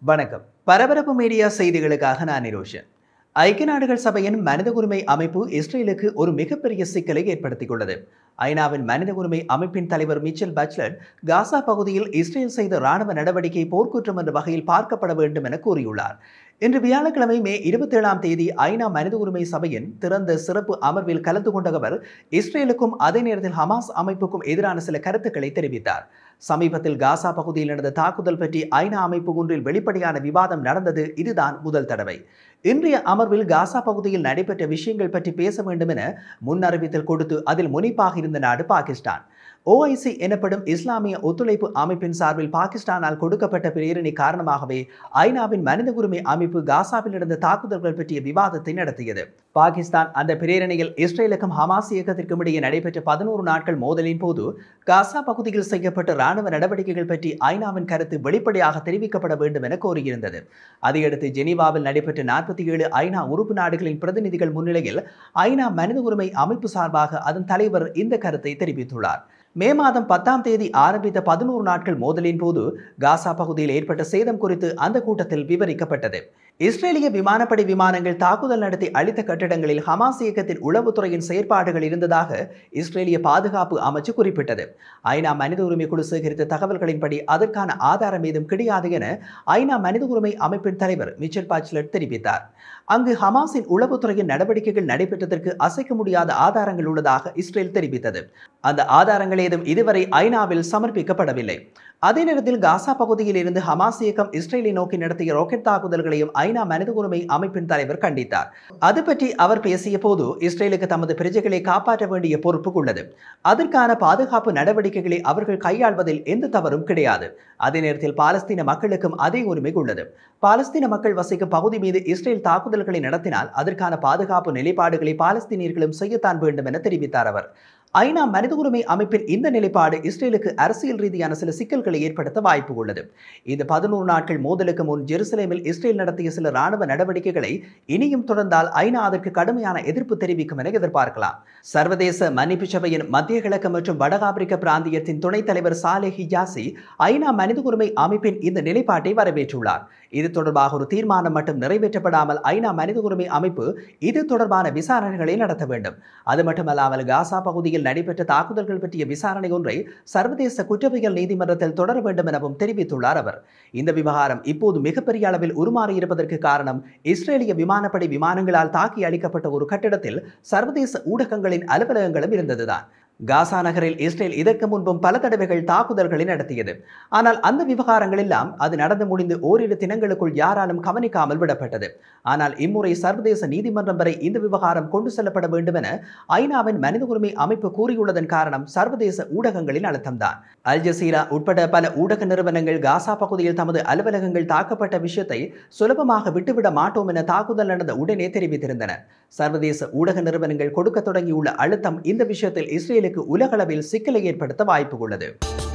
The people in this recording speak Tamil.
வணக்கம் பரபரப்பு மீடியா செய்திகளுக்காக நான் நிரோஷன் ஐக்கிய நாடுகள் சபையின் மனித உரிமை அமைப்பு இஸ்ரேலுக்கு ஒரு மிகப்பெரிய சிக்கலை ஏற்படுத்தியுள்ளது ஐநாவின் மனித உரிமை அமைப்பின் தலைவர் மிச்சல் பச்லட் காசா பகுதியில் இஸ்ரேல் செய்த ராணுவ நடவடிக்கை போர்க்குற்றம் என்ற வகையில் பார்க்கப்பட வேண்டும் என கூறியுள்ளார் இன்று வியாழக்கிழமை மே இருபத்தி ஏழாம் தேதி ஐநா மனித உரிமை சபையின் திறந்த சிறப்பு அமர்வில் கலந்து கொண்ட அவர் இஸ்ரேலுக்கும் அதே நேரத்தில் ஹமாஸ் அமைப்புக்கும் எதிரான சில கருத்துக்களை தெரிவித்தார் சமீபத்தில் காசா பகுதியில் நடந்த தாக்குதல் பற்றி ஐநா அமைப்பு ஒன்றில் வெளிப்படையான விவாதம் நடந்தது இதுதான் முதல் தடவை இன்றைய அமர்வில் காசா பகுதியில் நடைபெற்ற விஷயங்கள் பற்றி பேச வேண்டும் என முன் அறிவித்தல் கொடுத்து அதில் முனைப்பாக இருந்த நாடு பாகிஸ்தான் ஓஐசி எனப்படும் இஸ்லாமிய ஒத்துழைப்பு அமைப்பின் சார்பில் பாகிஸ்தானால் கொடுக்கப்பட்ட பிரேரணை காரணமாகவே ஐநாவின் மனித உரிமை அமைப்பு காசாவில் நடந்த தாக்குதல்கள் பற்றிய விவாதத்தை நடத்தியது பாகிஸ்தான் அந்த பிரேரணையில் இஸ்ரேலுக்கும் ஹமாஸ் இயக்கத்திற்கும் இடையே நடைபெற்ற பதினோரு நாட்கள் மோதலின் போது காசா பகுதியில் செய்யப்பட்ட ராணுவ நடவடிக்கைகள் பற்றி ஐநாவின் கருத்து வெளிப்படையாக தெரிவிக்கப்பட வேண்டும் என கோரியிருந்தது அதையடுத்து ஜெனீவாவில் நடைபெற்ற நாற்பத்தி ஏழு ஐநா உறுப்பு நாடுகளின் பிரதிநிதிகள் முன்னிலையில் ஐநா மனித உரிமை அமைப்பு சார்பாக அதன் தலைவர் இந்த கருத்தை தெரிவித்துள்ளார் மே மாதம் பத்தாம் தேதி ஆரம்பித்த பதினோரு நாட்கள் மோதலின் போது காசா பகுதியில் ஏற்பட்ட சேதம் குறித்து அந்த கூட்டத்தில் விவரிக்கப்பட்டது இஸ்ரேலிய விமானப்படை விமானங்கள் தாக்குதல் நடத்தி அளித்த கட்டிடங்களில் ஹமாஸ் இயக்கத்தின் உளவுத்துறையின் செயற்பாடுகள் இருந்ததாக இஸ்ரேலிய பாதுகாப்பு அமைச்சு குறிப்பிட்டது ஐநா மனித உரிமை குழு சேகரித்த தகவல்களின்படி அதற்கான ஆதாரம் ஏதும் கிடையாது என ஐநா மனித உரிமை அமைப்பின் தலைவர் மிச்சல் பாச்லட் தெரிவித்தார் அங்கு ஹமாஸின் உளவுத்துறையின் நடவடிக்கைகள் நடைபெற்றதற்கு அசைக்க முடியாத ஆதாரங்கள் உள்ளதாக இஸ்ரேல் தெரிவித்தது அந்த ஆதாரங்கள் ஏதும் இதுவரை ஐநாவில் சமர்ப்பிக்கப்படவில்லை அதே நேரத்தில் காசா பகுதியில் இருந்து ஹமாஸ் இயக்கம் இஸ்ரேலை நோக்கி நடத்திய ராக்கெட் தாக்குதல்களையும் ஐநா மனித உரிமை அமைப்பின் தலைவர் கண்டித்தார் அது பற்றி அவர் பேசிய போது இஸ்ரேலுக்கு தமது பிரஜைகளை காப்பாற்ற வேண்டிய பொறுப்பு உள்ளது அதற்கான பாதுகாப்பு நடவடிக்கைகளை அவர்கள் கையாள்வதில் எந்த தவறும் கிடையாது அதே நேரத்தில் பாலஸ்தீன மக்களுக்கும் அதே உரிமை உள்ளது பாலஸ்தீன மக்கள் வசிக்கும் பகுதி மீது இஸ்ரேல் தாக்குதல்களை நடத்தினால் அதற்கான பாதுகாப்பு நிலைப்பாடுகளை பாலஸ்தீனியர்களும் செய்யத்தான் வேண்டும் என தெரிவித்தார் அவர் ஐநா மனித உரிமை அமைப்பின் இந்த நிலைப்பாடு இஸ்ரேலுக்கு அரசியல் ரீதியான சில சிக்கல்களை ஏற்படுத்த வாய்ப்பு உள்ளது இந்த பதினோரு நாட்கள் மோதலுக்கு முன் ஜெருசலேமில் இஸ்ரேல் நடத்திய சில ராணுவ நடவடிக்கைகளை இனியும் தொடர்ந்தால் ஐநா அதற்கு கடுமையான எதிர்ப்பு தெரிவிக்கும் என எதிர்பார்க்கலாம் சர்வதேச மன்னிப்பு சபையின் மத்திய கிழக்கு மற்றும் வட ஆப்பிரிக்க பிராந்தியத்தின் துணைத் தலைவர் சாலே ஹிஜாசி ஐநா மனித உரிமை அமைப்பின் இந்த நிலைப்பாட்டை வரவேற்றுள்ளார் இது தொடர்பாக ஒரு தீர்மானம் மட்டும் நிறைவேற்றப்படாமல் ஐநா மனித உரிமை அமைப்பு இது தொடர்பான விசாரணைகளை நடத்த வேண்டும் அது மட்டுமல்லாமல் காசா பகுதியில் நடைபெற்ற தாக்குதல்கள் பற்றிய விசாரணை ஒன்றை சர்வதேச குற்றவியல் நீதிமன்றத்தில் தொடர வேண்டும் எனவும் தெரிவித்துள்ளார் அவர் இந்த விவகாரம் இப்போது மிகப்பெரிய அளவில் உருமாறியிருப்பதற்கு காரணம் இஸ்ரேலிய விமானப்படை விமானங்களால் தாக்கி அளிக்கப்பட்ட ஒரு கட்டிடத்தில் சர்வதேச ஊடகங்களின் அலுவலகங்களும் இருந்ததுதான் காசா நகரில் இஸ்ரேல் இதற்கு முன்பும் பல தடவைகள் தாக்குதல்களை நடத்தியது ஆனால் அந்த விவகாரங்கள் எல்லாம் அது நடந்து முடிந்து ஓரிரு தினங்களுக்குள் யாராலும் கவனிக்காமல் விடப்பட்டது ஆனால் இம்முறை சர்வதேச நீதிமன்றம் வரை இந்த விவகாரம் கொண்டு செல்லப்பட வேண்டும் என ஐநாவின் மனித உரிமை அமைப்பு கூறியுள்ளதன் காரணம் சர்வதேச ஊடகங்களின் அழுத்தம்தான் அல் ஜசீரா உட்பட பல ஊடக நிறுவனங்கள் காசா பகுதியில் தமது அலுவலகங்கள் தாக்கப்பட்ட விஷயத்தை சுலபமாக விட்டுவிட மாட்டோம் என தாக்குதல் நடந்த உடனே தெரிவித்திருந்தன சர்வதேச ஊடக நிறுவனங்கள் கொடுக்க தொடங்கியுள்ள அழுத்தம் இந்த விஷயத்தில் இஸ்ரேலுக்கு உலகளவில் சிக்கலை ஏற்படுத்த வாய்ப்பு உள்ளது